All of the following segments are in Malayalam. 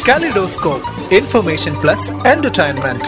Kaleidoscope, information plus entertainment.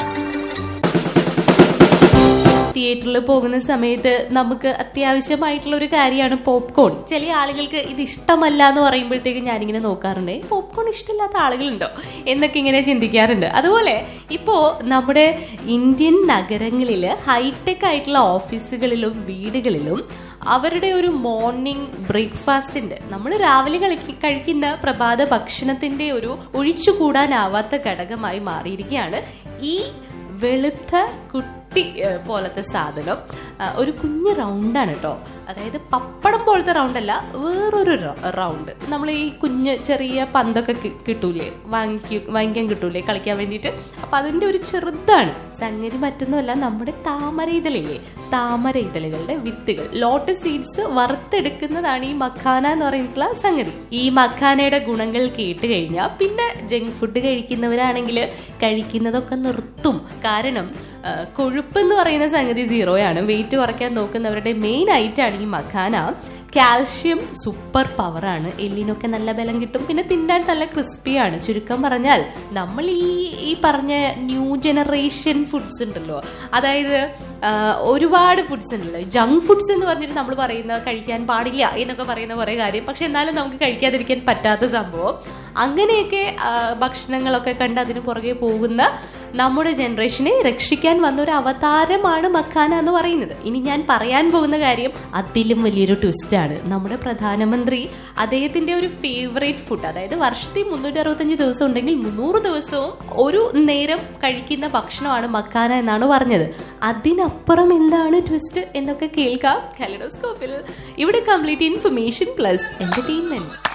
തിയേറ്ററിൽ പോകുന്ന സമയത്ത് നമുക്ക് അത്യാവശ്യമായിട്ടുള്ള ഒരു കാര്യമാണ് പോപ്കോൺ ചില ആളുകൾക്ക് ഇത് ഇഷ്ടമല്ല എന്ന് പറയുമ്പോഴത്തേക്ക് ഞാനിങ്ങനെ നോക്കാറുണ്ട് പോപ്കോൺ ഇഷ്ടമില്ലാത്ത ആളുകളുണ്ടോ എന്നൊക്കെ ഇങ്ങനെ ചിന്തിക്കാറുണ്ട് അതുപോലെ ഇപ്പോൾ നമ്മുടെ ഇന്ത്യൻ നഗരങ്ങളിൽ ഹൈടെക് ആയിട്ടുള്ള ഓഫീസുകളിലും വീടുകളിലും അവരുടെ ഒരു മോർണിംഗ് ബ്രേക്ക്ഫാസ്റ്റിന്റെ നമ്മൾ രാവിലെ കളിക്ക് കഴിക്കുന്ന പ്രഭാത ഭക്ഷണത്തിന്റെ ഒരു ഒഴിച്ചുകൂടാനാവാത്ത ഘടകമായി മാറിയിരിക്കുകയാണ് ഈ വെളുത്ത കുട്ടി ഏഹ്, പോലത്തെ സാധനം ആ, ഒരു കുഞ്ഞ് റൗണ്ടാണ് കേട്ടോ അതായത് പപ്പടം പോലത്തെ റൗണ്ട് അല്ല വേറൊരു റൗണ്ട് നമ്മൾ ഈ കുഞ്ഞ് ചെറിയ പന്തൊക്കെ കി- കിട്ടൂലേ വാങ്ങിക്കൂ വാങ്ങിക്കാൻ കിട്ടൂലേ കളിക്കാൻ വേണ്ടിയിട്ട് അപ്പൊ അതിന്റെ ഒരു ചെറുതാണ് സംഗതി മറ്റൊന്നുമല്ല നമ്മുടെ താമര ഇതളില്ലേ താമര ഇതളുകളുടെ വിത്തുകൾ ലോട്ടസ് സീഡ്സ് വറുത്തെടുക്കുന്നതാണ് ഈ മഖാന എന്ന് പറയുന്നിട്ടുള്ള സംഗതി ഈ മഖാനയുടെ ഗുണങ്ങൾ കേട്ട് കഴിഞ്ഞാൽ പിന്നെ ജങ്ക് ഫുഡ് കഴിക്കുന്നവരാണെങ്കിൽ കഴിക്കുന്നതൊക്കെ നിർത്തും കാരണം ആ, കൊഴുപ്പ് എന്ന് പറയുന്ന സംഗതി സീറോയാണ് വെയിറ്റ് കുറയ്ക്കാൻ നോക്കുന്നവരുടെ മെയിൻ ഐറ്റാണ് ഈ മഖാന കാൽഷ്യം സൂപ്പർ പവറാണ് എല്ലിനൊക്കെ നല്ല ബലം കിട്ടും പിന്നെ തിന്നാൻ നല്ല ക്രിസ്പിയാണ് ചുരുക്കം പറഞ്ഞാൽ നമ്മൾ ഈ ഈ പറഞ്ഞ ന്യൂ ജനറേഷൻ ഫുഡ്സ് ഉണ്ടല്ലോ അതായത് ആ, ഒരുപാട് ഫുഡ്സ് ഉണ്ടല്ലോ ജങ്ക് ഫുഡ്സ് എന്ന് പറഞ്ഞിട്ട് നമ്മൾ പറയുന്ന കഴിക്കാൻ പാടില്ല എന്നൊക്കെ പറയുന്ന കുറേ കാര്യം പക്ഷെ എന്നാലും നമുക്ക് കഴിക്കാതിരിക്കാൻ പറ്റാത്ത സംഭവം അങ്ങനെയൊക്കെ ആ, ഭക്ഷണങ്ങളൊക്കെ കണ്ട് അതിന് പുറകെ പോകുന്ന നമ്മുടെ ജനറേഷനെ രക്ഷിക്കാൻ വന്ന ഒരു അവതാരമാണ് മഖാന എന്ന് പറയുന്നത് ഇനി ഞാൻ പറയാൻ പോകുന്ന കാര്യം അതിലും വലിയൊരു ട്വിസ്റ്റാണ് നമ്മുടെ പ്രധാനമന്ത്രി അദ്ദേഹത്തിന്റെ ഒരു ഫേവറേറ്റ് ഫുഡ് അതായത് വർഷത്തിൽ മുന്നൂറ്റി അറുപത്തഞ്ച് ദിവസം ഉണ്ടെങ്കിൽ മുന്നൂറ് ദിവസവും ഒരു നേരം കഴിക്കുന്ന ഭക്ഷണമാണ് മക്കാന എന്നാണ് പറഞ്ഞത് അതിനപ്പുറം എന്താണ് ട്വിസ്റ്റ് എന്നൊക്കെ കേൾക്കാം കലഡോസ്കോപ്പിൽ ഇവിടെ കംപ്ലീറ്റ് ഇൻഫർമേഷൻ പ്ലസ് എന്റർടൈൻമെന്റ്